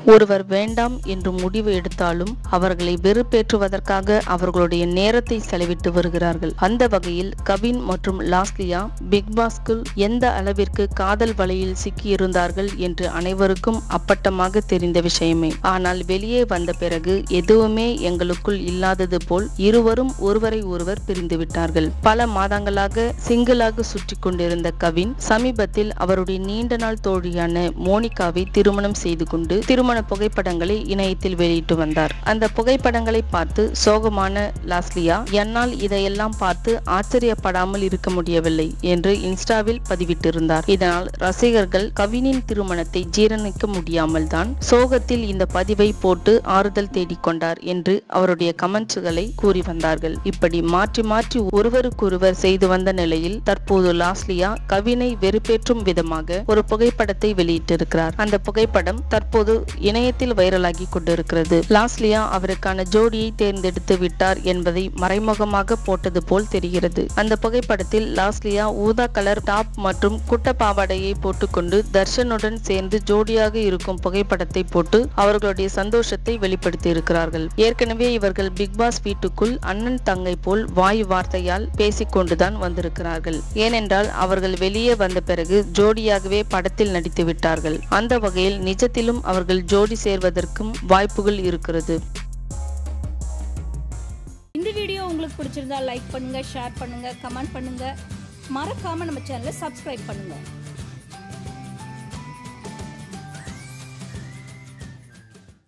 ஒருவர் வேண்டாம் என்று முடிவு எடுத்தாலும் அவர்களை வெறுப்பேற்றுவதற்காக அவர்களுடைய நேரத்தை செலவிட்டு வருகிறார்கள் அந்த வகையில் கவின் மற்றும் லாஸ்லியா பிக் பாஸ்குள் எந்த அளவிற்கு காதல் வலையில் சிக்கியிருந்தார்கள் என்று அனைவருக்கும் அப்பட்டமாக தெரிந்த விஷயமே ஆனால் வெளியே வந்த பிறகு எதுவுமே எங்களுக்குள் இல்லாதது போல் இருவரும் ஒருவரை ஒருவர் பிரிந்து விட்டார்கள் பல மாதங்களாக சிங்கிளாக சுற்றி கொண்டிருந்த கவின் சமீபத்தில் அவருடைய நீண்ட நாள் தோழியான மோனிகாவை திருமணம் செய்து கொண்டு திருமண புகைப்படங்களை இணையத்தில் வெளியிட்டு வந்தார் அந்த புகைப்படங்களை பார்த்து சோகமான லாஸ்லியா என்னால் இதையெல்லாம் பார்த்து ஆச்சரியப்படாமல் இருக்க முடியவில்லை என்று இன்ஸ்டாவில் பதிவிட்டிருந்தார் இதனால் ரசிகர்கள் கவினின் திருமணத்தை ஜீரணிக்க முடியாமல் தான் சோகத்தில் இந்த பதிவை போட்டு ஆறுதல் தேடிக்கொண்டார் என்று அவருடைய கமெண்ட்ஸ்களை கூறி வந்தார்கள் இப்படி மாற்றி மாற்றி ஒருவருக்கொருவர் செய்து வந்த நிலையில் தற்போது லாஸ்லியா கவினை வெறுப்பேற்றும் விதமாக ஒரு புகைப்படத்தை வெளியிட்டிருக்கிறார் அந்த புகைப்படம் தற்போது இணையத்தில் வைரலாகி கொண்டிருக்கிறது லாஸ்லியா அவருக்கான ஜோடியை தேர்ந்தெடுத்து விட்டார் என்பதை மறைமுகமாக போட்டது போல் தெரிகிறது அந்த புகைப்படத்தில் லாஸ்லியா ஊதா கலர் டாப் மற்றும் குட்ட பாவாடையை போட்டுக்கொண்டு தர்ஷனுடன் சேர்ந்து ஜோடியாக இருக்கும் புகைப்படத்தை போட்டு அவர்களுடைய சந்தோஷத்தை வெளிப்படுத்தி இருக்கிறார்கள் ஏற்கனவே இவர்கள் பிக் பாஸ் வீட்டுக்குள் அண்ணன் தங்கை போல் வாய் வார்த்தையால் பேசிக்கொண்டுதான் வந்திருக்கிறார்கள் ஏனென்றால் அவர்கள் வெளியே வந்த பிறகு ஜோடியாகவே படத்தில் நடித்து விட்டார்கள் அந்த வகையில் நிஜத்திலும் அவர்கள் ஜோடி சேர்வதற்கும் வாய்ப்புகள் இருக்கிறது இந்த வீடியோ உங்களுக்கு பிடிச்சிருந்தா லைக் பண்ணுங்க ஷேர் பண்ணுங்க கமெண்ட் பண்ணுங்க மறக்காம நம்ம சேனலை சப்ஸ்கிரைப் பண்ணுங்க